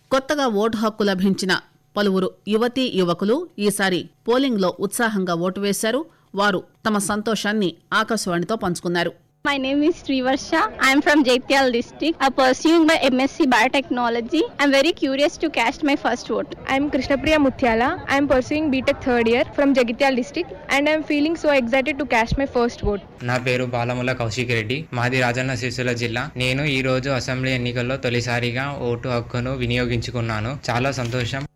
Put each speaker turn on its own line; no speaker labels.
కొత్తగా ఓటు హక్కు లభించిన పలువురు యువతీ యువకులు ఈసారి పోలింగ్లో ఉత్సాహంగా ఓటు వేశారు వారు తమ సంతోషాన్ని ఆకాశవాణితో పంచుకున్నారు
My name is Srivarsha. I am from Jaityal district. I'm pursuing my MSc Biotechnology. I'm very curious to cast my first vote.
I'm Krishnapriya Muthyala. I'm pursuing BTech third year from Jagitial district and I'm feeling so excited to cast my first vote.
నా పేరు బాలముల కౌశిక్ రెడ్డి మాది రాజన్న సిరిసిల్ల జిల్లా నేను ఈ రోజు assembly ఎన్నికల్లో తొలిసారిగా vote హక్కును వినియోగించుకున్నాను చాలా సంతోషం